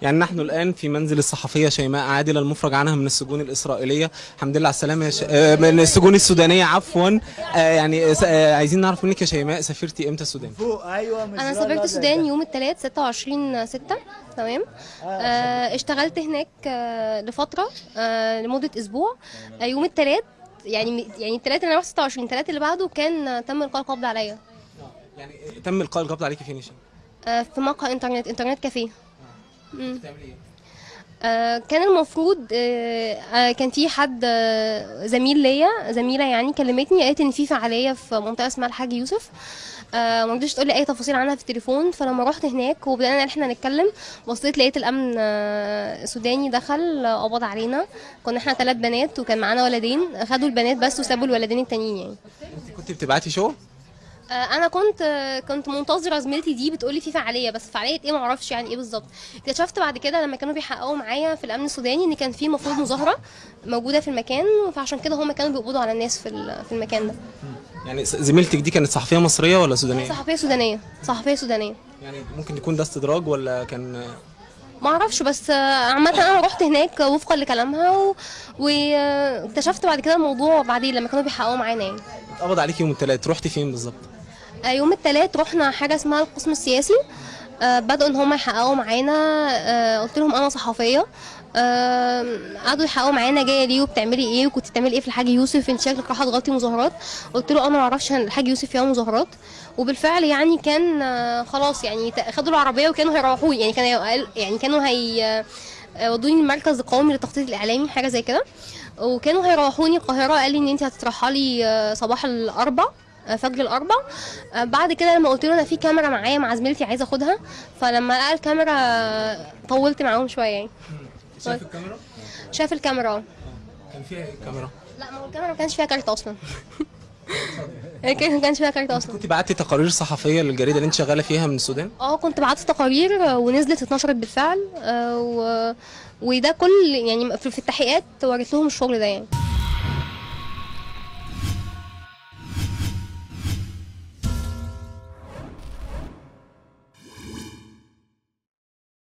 يعني نحن الآن في منزل الصحفية شيماء عادل المفرج عنها من السجون الإسرائيلية الحمد لله على السلامة يا ش... آه، من السجون السودانية عفوا آه، يعني آه، س- آه، عايزين نعرف منك يا شيماء سافرتي امتى السودان؟ فوق ايوه مش انا لا- سافرت لا- السودان يوم الثلاث 26 6 تمام آه اشتغلت هناك آه لفتره آه لمده اسبوع آه يوم الثلاث يعني يعني الثلاث اللي انا رحت 26 الثلاث اللي بعده كان آه، تم القاء القبض عليا يعني تم إلقاء القبض عليكي فين يا شيماء؟ آه في مقهى انترنت انترنت كافيه مم. بتعملي ايه؟ آه، كان المفروض آه، آه، كان في حد آه، زميل ليا زميله يعني كلمتني قالت ان في فعاليه في منطقه اسمها الحاج يوسف آه، ما رضيتش تقول لي اي تفاصيل عنها في التليفون فلما رحت هناك وبدانا ان احنا نتكلم بصيت لقيت الامن آه، سوداني دخل آه، قبض علينا كنا احنا ثلاث بنات وكان معانا ولدين خدوا البنات بس وسابوا الولدين التانيين يعني انت كنت بتبعتي شغل؟ آه، انا كنت آه، كنت منتظره زميلتي دي بتقولي في فعاليه بس فعاليه ايه ما اعرفش يعني ايه بالظبط اكتشفت بعد كده لما كانوا بيحققوا معايا في الامن السوداني ان كان في مفروض مظاهره موجوده في المكان فعشان كده هم كانوا بيقبضوا على الناس في ال- في المكان ده يعني س- زميلتك دي كانت صحفية مصرية ولا سودانية؟ صحفيه سودانيه صحفيه سودانيه يعني ممكن يكون ده استدراج ولا كان ما اعرفش بس آه، عامه انا رحت هناك وفقا لكلامها و- واكتشفت بعد كده الموضوع بعدين لما كانوا بيحققوا معانا يعني اتقبض عليكي يوم الثلاث رحتي فين بالظبط؟ آه، يوم الثلاث رحنا حاجه اسمها القسم السياسي آه، بدأوا ان هم يحققوا معانا آه، قلت لهم انا صحفيه آه، قعدوا يحققوا معانا جايه ليه وبتعملي ايه وكنت بتعملي ايه في الحاج يوسف انت شكلك رايحه تغطي مظاهرات قلت له انا ما اعرفش إن الحاج يوسف فيها مظاهرات وبالفعل يعني كان آه، خلاص يعني ت- خدوا العربيه وكانوا هيروحوا يعني كانوا يعني كانوا هي آه، ودوني المركز القومي للتخطيط الاعلامي حاجه زي كده وكانوا هيروحوني القاهره قال لي ان انت هتترحلي آه، صباح الاربع آه، فجر الاربع آه، بعد كده لما قلت له انا في كاميرا معايا مع زميلتي عايزه اخدها فلما لقى الكاميرا آه، طولت معاهم شويه يعني شايف الكاميرا؟ شاف الكاميرا كان فيها ايه الكاميرا؟ لا ما هو الكاميرا ما كانش فيها كارت اصلا الكاميرا ما كانش فيها كارت اصلا كنت بعتي تقارير صحفيه للجريده اللي انت شغاله فيها من السودان؟ اه كنت بعت تقارير آه، ونزلت اتنشرت بالفعل آه، و... وده كل يعني في في التحقيقات وريت لهم الشغل ده يعني